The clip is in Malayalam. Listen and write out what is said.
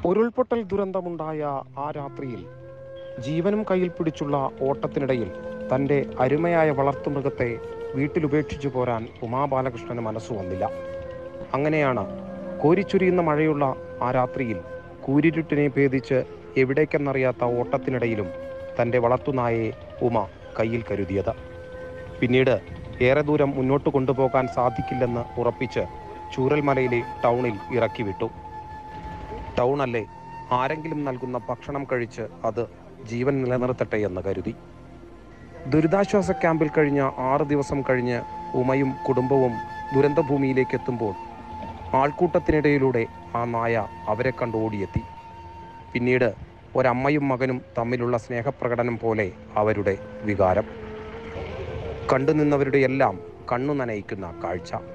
ഉരുൾപൊട്ടൽ ദുരന്തമുണ്ടായ ആ രാത്രിയിൽ ജീവനും കയ്യിൽ പിടിച്ചുള്ള ഓട്ടത്തിനിടയിൽ തൻ്റെ അരുമയായ വളർത്തുമൃഗത്തെ വീട്ടിലുപേക്ഷിച്ചു പോരാൻ ഉമാബാലകൃഷ്ണന് മനസ്സു വന്നില്ല അങ്ങനെയാണ് കോരിച്ചൊരിയുന്ന മഴയുള്ള ആ രാത്രിയിൽ കൂരിരുട്ടിനെ ഭേദിച്ച് എവിടേക്കെന്നറിയാത്ത ഓട്ടത്തിനിടയിലും തൻ്റെ വളർത്തുനായയെ ഉമ കയ്യിൽ കരുതിയത് പിന്നീട് ഏറെ ദൂരം മുന്നോട്ട് കൊണ്ടുപോകാൻ സാധിക്കില്ലെന്ന് ഉറപ്പിച്ച് ചൂരൽമലയിലെ ടൗണിൽ ഇറക്കി വിട്ടു ടൗൺ അല്ലേ ആരെങ്കിലും നൽകുന്ന ഭക്ഷണം കഴിച്ച് അത് ജീവൻ നിലനിർത്തട്ടെ എന്ന് കരുതി ദുരിതാശ്വാസ ക്യാമ്പിൽ കഴിഞ്ഞ ആറ് ദിവസം കഴിഞ്ഞ് ഉമയും കുടുംബവും ദുരന്തഭൂമിയിലേക്ക് എത്തുമ്പോൾ ആൾക്കൂട്ടത്തിനിടയിലൂടെ ആ നായ അവരെ കണ്ട് ഓടിയെത്തി പിന്നീട് ഒരമ്മയും മകനും തമ്മിലുള്ള സ്നേഹപ്രകടനം പോലെ അവരുടെ വികാരം കണ്ടുനിന്നവരുടെ എല്ലാം കണ്ണു നനയിക്കുന്ന കാഴ്ച